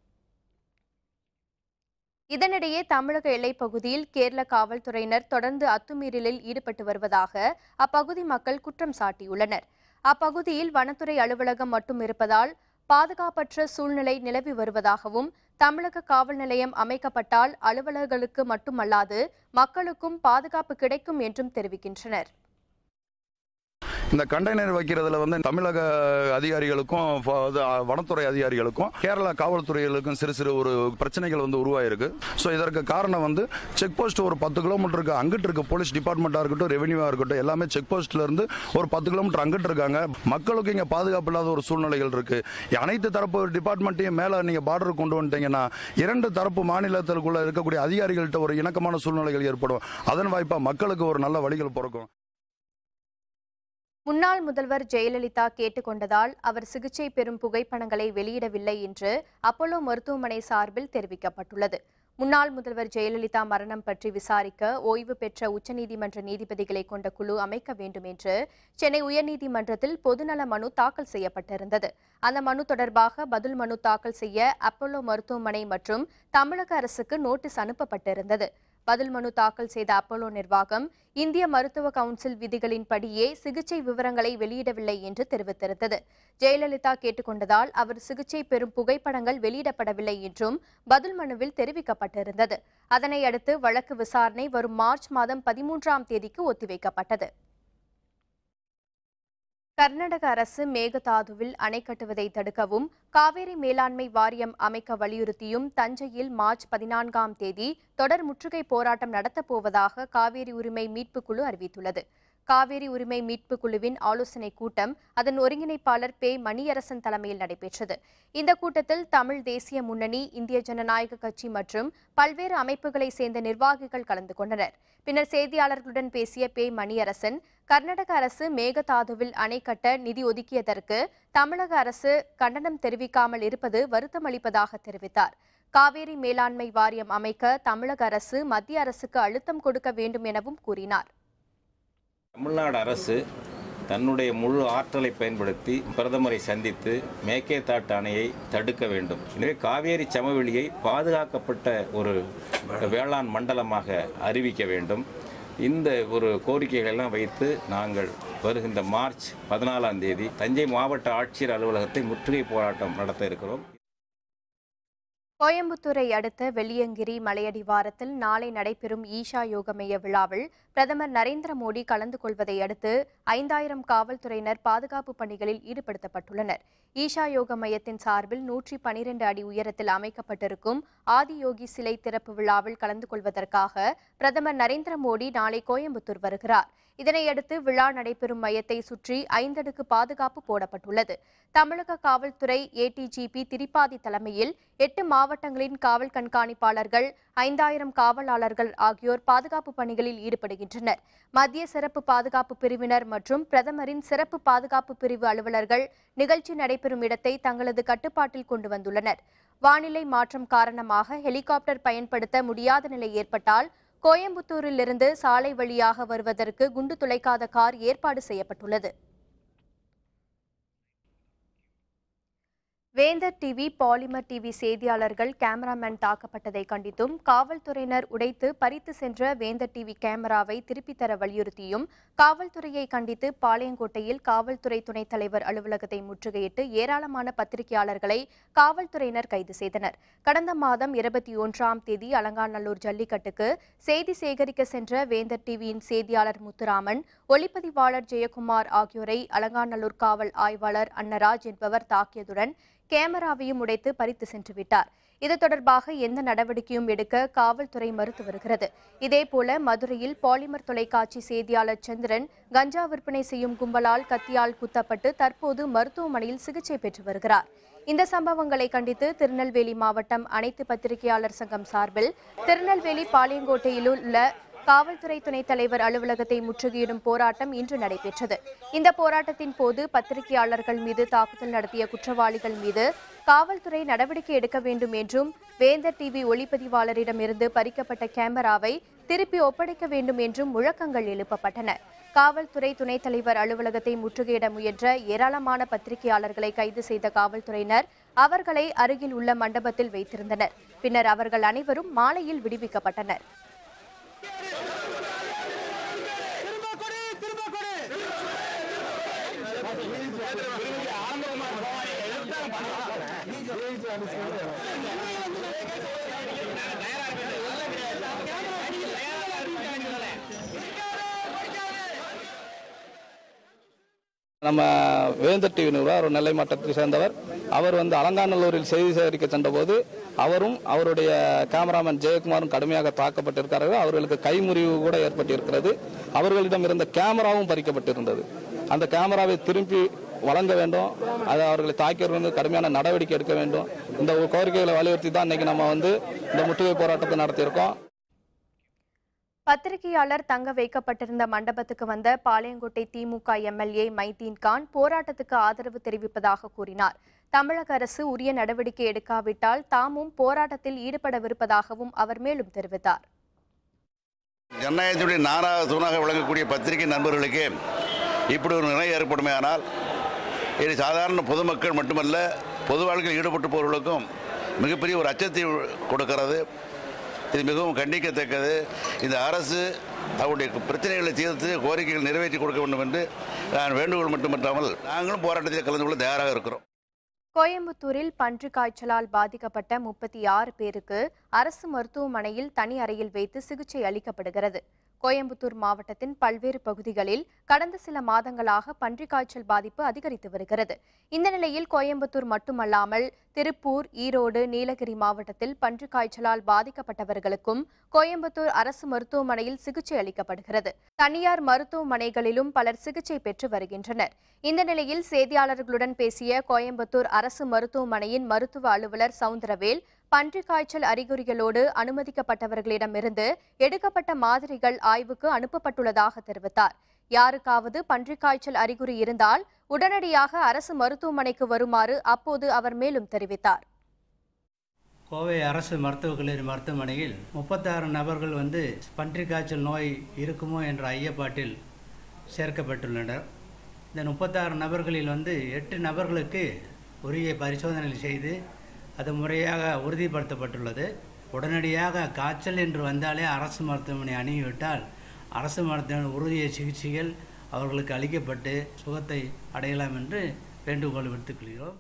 இதனிடையே தமிழக எல்லைப் பகுதியில் கேரள காவல்துறையினர் தொடர்ந்து அத்துமீறலில் ஈடுபட்டு வருவதாக அப்பகுதி மக்கள் குற்றம் சாட்டியுள்ளனர் அப்பகுதியில் வனத்துறை அலுவலகம் மட்டும் இருப்பதால் பாதுகாப்பற்ற சூழ்நிலை நிலவி வருவதாகவும் தமிழக காவல் நிலையம் அமைக்கப்பட்டால் அலுவலர்களுக்கு மட்டுமல்லாது மக்களுக்கும் பாதுகாப்பு கிடைக்கும் என்றும் தெரிவிக்கின்றனர் இந்த கண்டெய்னர் வைக்கிறதுல வந்து தமிழக அதிகாரிகளுக்கும் ஃப- இது, அ, வனத்துறை அதிகாரிகளுக்கும் கேரளா காவல்துறைகளுக்கும் சிறு சிறு ஒரு பிரச்சனைகள் வந்து உருவாயிருக்கு ஸோ இதற்கு காரணம் வந்து செக் போஸ்ட் ஒரு பத்து கிலோமீட்டருக்கு அங்கிட்டு இருக்கு போலீஸ் டிபார்ட்மெண்ட்டாக இருக்கட்டும் ரெவென்யூவாக இருக்கட்டும் எல்லாமே செக் போஸ்ட்ல இருந்து ஒரு பத்து கிலோமீட்டர் அங்கிட்டு இருக்காங்க மக்களுக்கு இங்கே பாதுகாப்பு இல்லாத ஒரு சூழ்நிலைகள் இருக்கு அனைத்து தரப்பு டிபார்ட்மெண்ட்டையும் மேலே நீங்கள் பார்டர் கொண்டு வந்துட்டீங்கன்னா இரண்டு தரப்பு மாநிலத்திற்குள்ள இருக்கக்கூடிய அதிகாரிகள்கிட்ட ஒரு இணக்கமான சூழ்நிலைகள் ஏற்படும் அதன் வாய்ப்பாக மக்களுக்கு ஒரு நல்ல வழிகள் பிறக்கும் முன்னாள் முதல்வர் ஜெயலலிதா கேட்டுக்கொண்டதால் அவர் சிகிச்சை பெறும் புகைப்படங்களை வெளியிடவில்லை என்று அப்போலோ மருத்துவமனை சார்பில் தெரிவிக்கப்பட்டுள்ளது முன்னாள் முதல்வர் ஜெயலலிதா மரணம் பற்றி விசாரிக்க ஓய்வு பெற்ற உச்சநீதிமன்ற நீதிபதிகளை கொண்ட குழு அமைக்க வேண்டும் என்று சென்னை உயர்நீதிமன்றத்தில் பொதுநல மனு தாக்கல் செய்யப்பட்டிருந்தது அந்த மனு தொடர்பாக பதில் மனு தாக்கல் செய்ய அப்போலோ மருத்துவமனை மற்றும் தமிழக அரசுக்கு நோட்டீஸ் அனுப்பப்பட்டிருந்தது பதில் மனு தாக்கல் செய்த அப்போலோ நிர்வாகம் இந்திய மருத்துவ கவுன்சில் விதிகளின்படியே சிகிச்சை விவரங்களை வெளியிடவில்லை என்று தெரிவித்திருந்தது ஜெயலலிதா கேட்டுக்கொண்டதால் அவர் சிகிச்சை பெறும் புகைப்படங்கள் வெளியிடப்படவில்லை என்றும் பதில் மனுவில் தெரிவிக்கப்பட்டிருந்தது அதனை அடுத்து வழக்கு விசாரணை வரும் மார்ச் மாதம் பதிமூன்றாம் தேதிக்கு ஒத்திவைக்கப்பட்டது கர்நாடக அரசு மேகதாதுவில் அணை கட்டுவதை தடுக்கவும் காவேரி மேலாண்மை வாரியம் அமைக்க வலியுறுத்தியும் தஞ்சையில் மார்ச் பதினான்காம் தேதி தொடர் முற்றுகை போராட்டம் நடத்தப் போவதாக காவேரி உரிமை மீட்புக் குழு அறிவித்துள்ளது காவேரி உரிமை மீட்புக் குழுவின் ஆலோசனைக் கூட்டம் அதன் ஒருங்கிணைப்பாளர் பே மணியரசன் தலைமையில் நடைபெற்றது இந்த கூட்டத்தில் தமிழ் தேசிய முன்னணி இந்திய ஜனநாயக கட்சி மற்றும் பல்வேறு அமைப்புகளைச் சேர்ந்த நிர்வாகிகள் கலந்து கொண்டனர் பின்னர் செய்தியாளர்களுடன் பேசிய பே மணியரசன் கர்நாடக அரசு மேகதாதுவில் அணை கட்ட நிதி ஒதுக்கியதற்கு தமிழக அரசு கண்டனம் தெரிவிக்காமல் இருப்பது வருத்தமளிப்பதாக தெரிவித்தார் காவேரி மேலாண்மை வாரியம் அமைக்க தமிழக அரசு மத்திய அரசுக்கு அழுத்தம் கொடுக்க வேண்டும் எனவும் கூறினார் தமிழ்நாடு அரசு தன்னுடைய முழு ஆற்றலை பயன்படுத்தி பிரதமரை சந்தித்து மேக்கேதாட்டு அணையை தடுக்க வேண்டும் எனவே காவேரி சமவெளியை பாதுகாக்கப்பட்ட ஒரு வேளாண் மண்டலமாக அறிவிக்க வேண்டும் இந்த ஒரு கோரிக்கைகளை எல்லாம் வைத்து நாங்கள் வருகின்ற மார்ச் பதினாலாம் தேதி தஞ்சை மாவட்ட ஆட்சியர் அலுவலகத்தை முற்றுகை போராட்டம் நடத்த இருக்கிறோம் கோயம்புத்தூரை அடுத்த வெள்ளியங்கிரி மலையடிவாரத்தில் நாளை நடைபெறும் ஈஷா யோகமேய விழாவில் பிரதமர் நரேந்திர மோடி கலந்து கொள்வதை அடுத்து ஐந்தாயிரம் காவல்துறையினர் பாதுகாப்பு பணிகளில் ஈடுபடுத்தப்பட்டுள்ளனர் ஈஷா யோக மையத்தின் சார்பில் நூற்றி பனிரெண்டு அடி உயரத்தில் அமைக்கப்பட்டிருக்கும் ஆதியோகி சிலை திறப்பு விழாவில் கலந்து கொள்வதற்காக பிரதமர் நரேந்திர மோடி நாளை கோயம்புத்தூர் வருகிறார் இதனையடுத்து விழா நடைபெறும் மையத்தை சுற்றி ஐந்தடுக்கு பாதுகாப்பு போடப்பட்டுள்ளது தமிழக காவல்துறை ஏடிஜிபி திரிபாதி தலைமையில் எட்டு மாவட்டங்களின் காவல் கண்காணிப்பாளர்கள் ஐந்தாயிரம் காவலாளர்கள் ஆகியோர் பாதுகாப்பு பணிகளில் ஈடுபடுகின்றனர் மத்திய சிறப்பு பாதுகாப்பு பிரிவினர் மற்றும் பிரதமரின் சிறப்பு பாதுகாப்பு பிரிவு அலுவலர்கள் நிகழ்ச்சி நடைபெறும் இடத்தை தங்களது கட்டுப்பாட்டில் கொண்டு வந்துள்ளனர் வானிலை மாற்றம் காரணமாக ஹெலிகாப்டர் பயன்படுத்த முடியாத நிலை ஏற்பட்டால் கோயம்புத்தூரிலிருந்து சாலை வழியாக வருவதற்கு குண்டு துளைக்காத கார் ஏற்பாடு செய்யப்பட்டுள்ளது வேந்தர் டிவி பாலிமர் டிவி செய்தியாளர்கள் கேமராமேன் தாக்கப்பட்டதை கண்டித்தும் காவல்துறையினர் உடைத்து பறித்து சென்ற வேந்தர் டிவி கேமராவை திருப்பித் தர வலியுறுத்தியும் காவல்துறையை கண்டித்து பாளையங்கோட்டையில் காவல்துறை துணைத் தலைவர் அலுவலகத்தை முற்றுகையிட்டு ஏராளமான பத்திரிகையாளர்களை காவல்துறையினர் கைது செய்தனர் கடந்த மாதம் இருபத்தி ஒன்றாம் தேதி அலங்காநல்லூர் ஜல்லிக்கட்டுக்கு செய்தி சேகரிக்க சென்ற வேந்தர் டிவியின் செய்தியாளர் முத்துராமன் ஒளிப்பதிவாளர் ஜெயக்குமார் ஆகியோரை அலங்காநல்லூர் காவல் ஆய்வாளர் அன்னராஜ் என்பவர் தாக்கியதுடன் கேமராவையும் உடைத்து பறித்து சென்று விட்டார் இது தொடர்பாக எந்த நடவடிக்கையும் எடுக்க காவல்துறை மறுத்து வருகிறது இதேபோல மதுரையில் பாலிமர் தொலைக்காட்சி செய்தியாளர் சந்திரன் கஞ்சா விற்பனை செய்யும் கும்பலால் கத்தியால் குத்தப்பட்டு தற்போது மருத்துவமனையில் சிகிச்சை பெற்று வருகிறார் இந்த சம்பவங்களை கண்டித்து திருநெல்வேலி மாவட்டம் அனைத்து பத்திரிகையாளர் சங்கம் சார்பில் திருநெல்வேலி பாளையங்கோட்டையில் உள்ள காவல்துறை துணைத் தலைவர் அலுவலகத்தை முற்றுகையிடும் போராட்டம் இன்று நடைபெற்றது இந்த போராட்டத்தின் போது பத்திரிகையாளர்கள் மீது தாக்குதல் நடத்திய குற்றவாளிகள் மீது காவல்துறை நடவடிக்கை எடுக்க வேண்டும் என்றும் வேந்தர் டிவி ஒளிப்பதிவாளரிடமிருந்து பறிக்கப்பட்ட கேமராவை திருப்பி ஒப்படைக்க வேண்டும் என்றும் முழக்கங்கள் எழுப்பப்பட்டன காவல்துறை துணைத் தலைவர் அலுவலகத்தை முற்றுகையிட முயன்ற ஏராளமான பத்திரிகையாளர்களை கைது செய்த காவல்துறையினர் அவர்களை அருகில் உள்ள மண்டபத்தில் வைத்திருந்தனர் பின்னர் அவர்கள் அனைவரும் மாலையில் விடுவிக்கப்பட்டனர் நம்ம வேந்தர் டிவி நிறுவனர் ஒரு நெல்லை மாவட்டத்தை சேர்ந்தவர் அவர் வந்து அலங்காநல்லூரில் செய்தி சேகரிக்க சென்றபோது அவரும் அவருடைய கேமராமேன் ஜெயக்குமாரும் கடுமையாக தாக்கப்பட்டிருக்கிறார்கள் அவர்களுக்கு கைமுறிவு கூட ஏற்பட்டிருக்கிறது அவர்களிடம் இருந்த கேமராவும் பறிக்கப்பட்டிருந்தது அந்த கேமராவை திருப்பி வழங்க வேண்டும் அது அவர்களை தாக்கியவர்கள் வந்து கடுமையான நடவடிக்கை எடுக்க வேண்டும் இந்த கோரிக்கைகளை வலியுறுத்தி தான் இன்னைக்கு நம்ம வந்து இந்த முற்றுகை போராட்டத்தை நடத்தியிருக்கோம் பத்திரிகையாளர் தங்க வைக்கப்பட்டிருந்த மண்டபத்துக்கு வந்த பாளையங்கோட்டை திமுக எம்எல்ஏ மைதீன் கான் போராட்டத்துக்கு ஆதரவு தெரிவிப்பதாக கூறினார் தமிழக அரசு உரிய நடவடிக்கை எடுக்காவிட்டால் தாமும் போராட்டத்தில் ஈடுபடவிருப்பதாகவும் அவர் மேலும் தெரிவித்தார் ஜனநாயகத்தினுடைய நானாக தூணாக விளங்கக்கூடிய பத்திரிகை நண்பர்களுக்கு இப்படி ஒரு நிலை ஏற்படுமேயானால் இது சாதாரண பொதுமக்கள் மட்டுமல்ல பொது வாழ்க்கையில் ஈடுபட்டு போவர்களுக்கும் மிகப்பெரிய ஒரு அச்சத்தை கொடுக்கிறது இது மிகவும் கண்டிக்கத்தக்கது இந்த அரசு அவருடைய பிரச்சனைகளை தீர்த்து கோரிக்கைகள் நிறைவேற்றி கொடுக்க வேண்டும் என்று நான் வேண்டுகோள் மட்டுமல்லாமல் நாங்களும் போராட்டத்தில் கலந்து கொள்ள தயாராக இருக்கிறோம் கோயம்புத்தூரில் பன்று காய்ச்சலால் பாதிக்கப்பட்ட முப்பத்தி ஆறு பேருக்கு அரசு மருத்துவமனையில் தனி அறையில் வைத்து சிகிச்சை அளிக்கப்படுகிறது கோயம்புத்தூர் மாவட்டத்தின் பல்வேறு பகுதிகளில் கடந்த சில மாதங்களாக பன்றிக் காய்ச்சல் பாதிப்பு அதிகரித்து வருகிறது இந்த நிலையில் கோயம்புத்தூர் மட்டுமல்லாமல் திருப்பூர் ஈரோடு நீலகிரி மாவட்டத்தில் பன்றிக் காய்ச்சலால் பாதிக்கப்பட்டவர்களுக்கும் கோயம்புத்தூர் அரசு மருத்துவமனையில் சிகிச்சை அளிக்கப்படுகிறது தனியார் மருத்துவமனைகளிலும் பலர் சிகிச்சை பெற்று வருகின்றனர் இந்த நிலையில் செய்தியாளர்களுடன் பேசிய கோயம்புத்தூர் அரசு மருத்துவமனையின் மருத்துவ அலுவலர் சவுந்தரவேல் பன்றிக் காய்ச்சல் அறிகுறிகளோடு அனுமதிக்கப்பட்டவர்களிடமிருந்து எடுக்கப்பட்ட மாதிரிகள் ஆய்வுக்கு அனுப்பப்பட்டுள்ளதாக தெரிவித்தார் யாருக்காவது பன்றிக் காய்ச்சல் அறிகுறி இருந்தால் உடனடியாக அரசு மருத்துவமனைக்கு வருமாறு அப்போது அவர் மேலும் தெரிவித்தார் கோவை அரசு மருத்துவக் கல்லூரி மருத்துவமனையில் முப்பத்தாறு நபர்கள் வந்து பன்றிக் காய்ச்சல் நோய் இருக்குமோ என்ற ஐயப்பாட்டில் சேர்க்கப்பட்டுள்ளனர் இந்த முப்பத்தாறு நபர்களில் வந்து எட்டு நபர்களுக்கு உரிய பரிசோதனை செய்து அது முறையாக உறுதிப்படுத்தப்பட்டுள்ளது உடனடியாக காய்ச்சல் என்று வந்தாலே அரசு மருத்துவமனை அணுகிவிட்டால் அரசு மருத்துவமனை உறுதிய சிகிச்சைகள் அவர்களுக்கு அளிக்கப்பட்டு சுகத்தை அடையலாம் என்று வேண்டுகோள் விடுத்துக் கொள்கிறோம்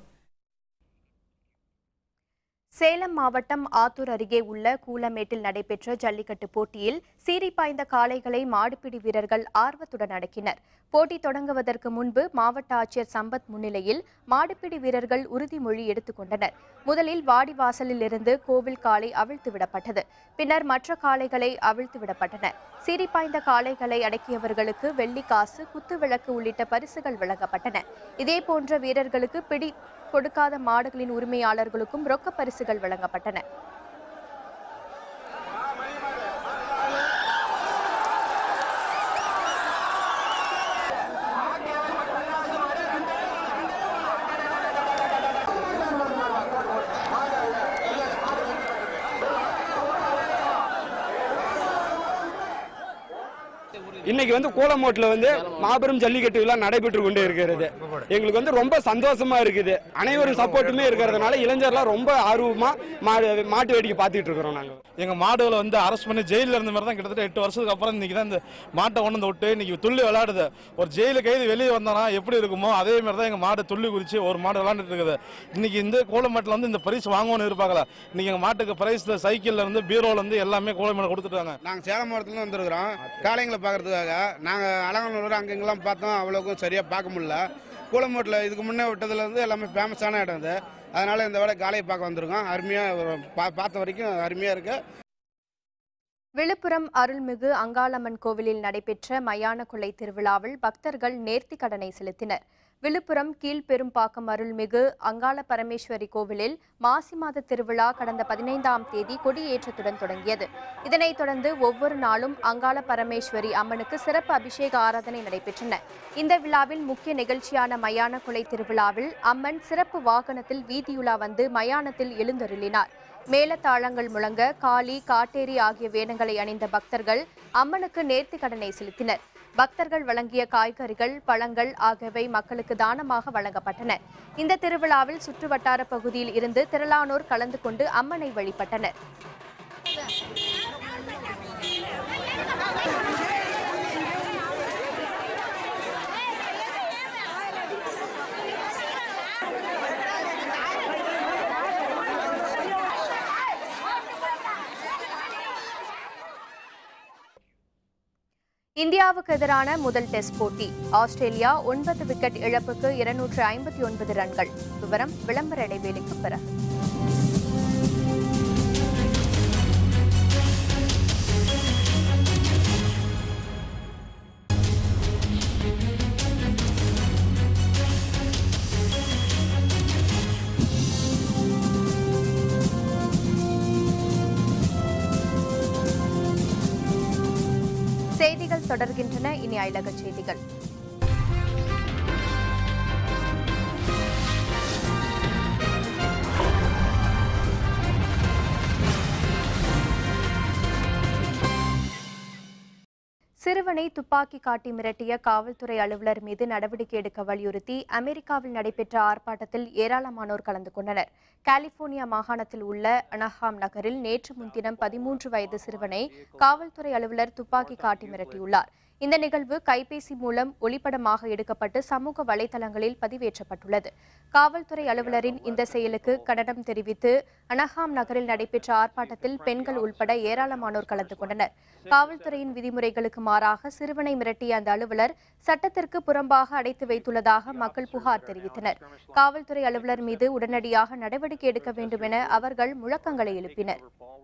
சேலம் மாவட்டம் ஆத்தூர் அருகே உள்ள கூலமேட்டில் நடைபெற்ற ஜல்லிக்கட்டு போட்டியில் சீறி பாய்ந்த காளைகளை மாடுபிடி வீரர்கள் ஆர்வத்துடன் அடக்கினர் போட்டி தொடங்குவதற்கு முன்பு மாவட்ட ஆட்சியர் சம்பத் முன்னிலையில் மாடுபிடி வீரர்கள் உறுதிமொழி எடுத்துக்கொண்டனர் முதலில் வாடிவாசலில் இருந்து கோவில் காளை அவிழ்த்து விடப்பட்டது பின்னர் மற்ற காளைகளை அவிழ்த்து விடப்பட்டன சீறி பாய்ந்த காளைகளை அடக்கியவர்களுக்கு வெள்ளிக்காசு குத்துவிளக்கு உள்ளிட்ட பரிசுகள் வழங்கப்பட்டன இதேபோன்ற வீரர்களுக்கு பிடி கொடுக்காத மாடுகளின் உரிமையாளர்களுக்கும் ரொக்க பரிசுகள் வழங்கப்பட்டன இன்னைக்கு வந்து கோலமோட்டில் வந்து மாபெரும் ஜல்லிக்கட்டு விழா நடைபெற்று கொண்டே இருக்கிறது எங்களுக்கு வந்து ரொம்ப சந்தோஷமா இருக்குது அனைவரும் சப்போர்ட்டுமே இருக்கிறதுனால இளைஞர்லாம் ரொம்ப ஆர்வமா மாடு மாட்டு வேடிக்கை பார்த்துட்டு இருக்கிறோம் நாங்க எங்க மாடுகளை வந்து அரெஸ்ட் பண்ணி ஜெயிலில் இருந்த மாதிரி தான் கிட்டத்தட்ட எட்டு வருஷத்துக்கு அப்புறம் இன்னைக்கு தான் இந்த மாட்டை கொண்டு வந்து விட்டு இன்னைக்கு துள்ளி விளையாடுது ஒரு ஜெயிலு கைது வெளியே வந்தானா எப்படி இருக்குமோ அதே மாதிரி தான் எங்க மாடு துள்ளி குதிச்சு ஒரு மாடு விளையாண்டுட்டு இருக்குது இன்னைக்கு இந்த கோலமேட்டில் வந்து இந்த பரிசு வாங்கணும்னு எதிர்பார்க்கல இன்னைக்கு எங்க மாட்டுக்கு பிரைஸ் சைக்கிள்ல இருந்து பீரோல இருந்து எல்லாமே கோலமேல கொடுத்துட்டாங்க நாங்கள் சேலம் மாவட்டத்துலேருந்து வந்திருக்கிறோம் காளைங்களை பார்க்கறதுக்காக நாங்கள் அலங்காநல்லூர் அங்கெங்கெல்லாம் பார்த்தோம் அவ்வளோக்கும் சரியாக பார்க்க முடியல கூலமூட்டில் இதுக்கு முன்னே விட்டதுலேருந்து எல்லாமே ஃபேமஸான இடம் இது அதனால் இந்த வேலை காளையை பார்க்க வந்திருக்கோம் அருமையாக பா பார்த்த வரைக்கும் அருமையாக இருக்குது விழுப்புரம் அருள்மிகு அங்காளம்மன் கோவிலில் நடைபெற்ற மயான கொள்ளை திருவிழாவில் பக்தர்கள் நேர்த்திக் கடனை செலுத்தினர் விழுப்புரம் கீழ்பெரும்பாக்கம் அருள்மிகு அங்காள பரமேஸ்வரி கோவிலில் மாசி மாத திருவிழா கடந்த பதினைந்தாம் தேதி கொடியேற்றத்துடன் தொடங்கியது இதனைத் தொடர்ந்து ஒவ்வொரு நாளும் அங்காள பரமேஸ்வரி அம்மனுக்கு சிறப்பு அபிஷேக ஆராதனை நடைபெற்றன இந்த விழாவில் முக்கிய நிகழ்ச்சியான மயான கொலை திருவிழாவில் அம்மன் சிறப்பு வாகனத்தில் வீதியுலா வந்து மயானத்தில் எழுந்தருளினார் மேளதாளங்கள் முழங்க காளி காட்டேரி ஆகிய வேடங்களை அணிந்த பக்தர்கள் அம்மனுக்கு நேர்த்திக் கடனை செலுத்தினர் பக்தர்கள் வழங்கிய காய்கறிகள் பழங்கள் ஆகியவை மக்களுக்கு தானமாக வழங்கப்பட்டன இந்த திருவிழாவில் சுற்றுவட்டார பகுதியில் இருந்து திரளானோர் கலந்து கொண்டு அம்மனை வழிபட்டனர் இந்தியாவுக்கு எதிரான முதல் டெஸ்ட் போட்டி ஆஸ்திரேலியா ஒன்பது விக்கெட் இழப்புக்கு இருநூற்று ஐம்பத்தி ஒன்பது ரன்கள் விவரம் விளம்பர இடைவேளைக்கு பிறகு தொடர்கின்றன இனி அயலக செய்திகள் சிறுவனை துப்பாக்கி காட்டி மிரட்டிய காவல்துறை அலுவலர் மீது நடவடிக்கை எடுக்க வலியுறுத்தி அமெரிக்காவில் நடைபெற்ற ஆர்ப்பாட்டத்தில் ஏராளமானோர் கலந்து கொண்டனர் கலிபோர்னியா மாகாணத்தில் உள்ள அனஹாம் நகரில் நேற்று முன்தினம் பதிமூன்று வயது சிறுவனை காவல்துறை அலுவலர் துப்பாக்கி காட்டி மிரட்டியுள்ளார் இந்த நிகழ்வு கைபேசி மூலம் ஒளிப்படமாக எடுக்கப்பட்டு சமூக வலைதளங்களில் பதிவேற்றப்பட்டுள்ளது காவல்துறை அலுவலரின் இந்த செயலுக்கு கண்டனம் தெரிவித்து அனஹாம் நகரில் நடைபெற்ற ஆர்ப்பாட்டத்தில் பெண்கள் உள்பட ஏராளமானோர் கலந்து கொண்டனர் காவல்துறையின் விதிமுறைகளுக்கு மாறாக சிறுவனை மிரட்டிய அந்த அலுவலர் சட்டத்திற்கு புறம்பாக அடைத்து வைத்துள்ளதாக மக்கள் புகார் தெரிவித்தனர் காவல்துறை அலுவலர் மீது உடனடியாக நடவடிக்கை எடுக்க வேண்டும் என அவர்கள் முழக்கங்களை எழுப்பினர்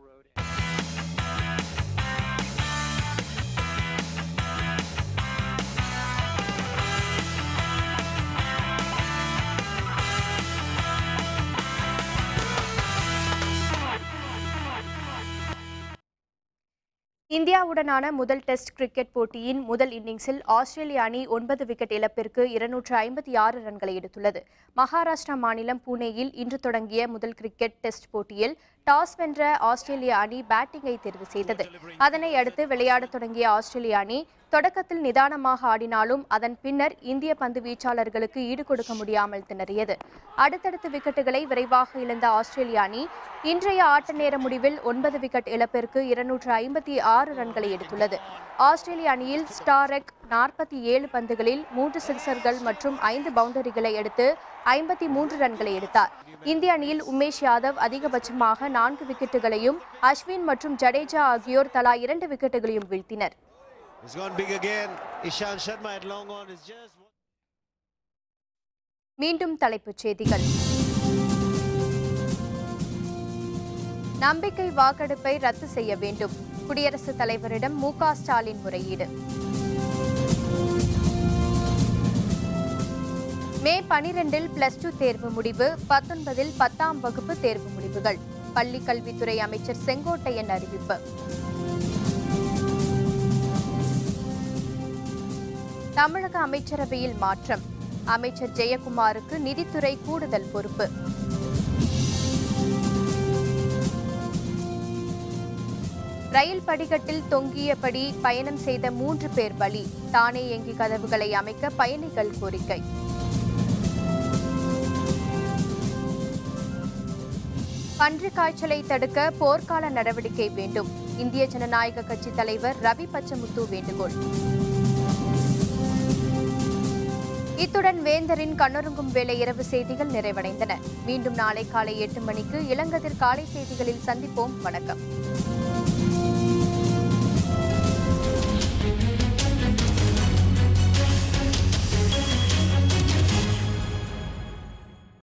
இந்தியாவுடனான முதல் டெஸ்ட் கிரிக்கெட் போட்டியின் முதல் இன்னிங்ஸில் ஆஸ்திரேலிய அணி ஒன்பது விக்கெட் இழப்பிற்கு இருநூற்று ஐம்பத்தி ஆறு ரன்களை எடுத்துள்ளது மகாராஷ்டிரா மாநிலம் புனேயில் இன்று தொடங்கிய முதல் கிரிக்கெட் டெஸ்ட் போட்டியில் டாஸ் வென்ற ஆஸ்திரேலிய அணி பேட்டிங்கை தேர்வு செய்தது அதனை அடுத்து விளையாடத் தொடங்கிய ஆஸ்திரேலிய அணி தொடக்கத்தில் நிதானமாக ஆடினாலும் அதன் பின்னர் இந்திய பந்து வீச்சாளர்களுக்கு ஈடு கொடுக்க முடியாமல் திணறியது அடுத்தடுத்த விக்கெட்டுகளை விரைவாக இழந்த ஆஸ்திரேலிய அணி இன்றைய ஆட்ட நேர முடிவில் ஒன்பது விக்கெட் இழப்பிற்கு இருநூற்று ஐம்பத்தி ஆறு ரன்களை எடுத்துள்ளது ஆஸ்திரேலிய அணியில் ஸ்டாரெக் நாற்பத்தி ஏழு பந்துகளில் மூன்று சிக்சர்கள் மற்றும் ஐந்து பவுண்டரிகளை எடுத்து ஐம்பத்தி மூன்று ரன்களை எடுத்தார் இந்திய அணியில் உமேஷ் யாதவ் அதிகபட்சமாக நான்கு விக்கெட்டுகளையும் அஸ்வின் மற்றும் ஜடேஜா ஆகியோர் தலா இரண்டு விக்கெட்டுகளையும் வீழ்த்தினர் It's gone big again. Ishan Sharma at long on is just. மீண்டும் தலைப்புச் செய்திகள் நம்பிக்கை வாக்கெடுப்பை ரத்து செய்ய வேண்டும் குடியரசுத் தலைவரிடம் மு க ஸ்டாலின் முறையீடு மே பனிரெண்டில் பிளஸ் டூ தேர்வு முடிவு பத்தொன்பதில் பத்தாம் வகுப்பு தேர்வு முடிவுகள் பள்ளிக் கல்வித்துறை அமைச்சர் செங்கோட்டையன் அறிவிப்பு தமிழக அமைச்சரவையில் மாற்றம் அமைச்சர் ஜெயக்குமாருக்கு நிதித்துறை கூடுதல் பொறுப்பு ரயில் படிக்கட்டில் தொங்கியபடி பயணம் செய்த மூன்று பேர் பலி தானேயங்கி கதவுகளை அமைக்க பயணிகள் கோரிக்கை பன்றிக் காய்ச்சலை தடுக்க போர்க்கால நடவடிக்கை வேண்டும் இந்திய ஜனநாயக கட்சி தலைவர் ரவி பச்சமுத்து வேண்டுகோள் இத்துடன் வேந்தரின் கண்ணுறங்கும் வேலை இரவு செய்திகள் நிறைவடைந்தன மீண்டும் நாளை காலை எட்டு மணிக்கு இளங்கதிர் காலை செய்திகளில் சந்திப்போம் வணக்கம்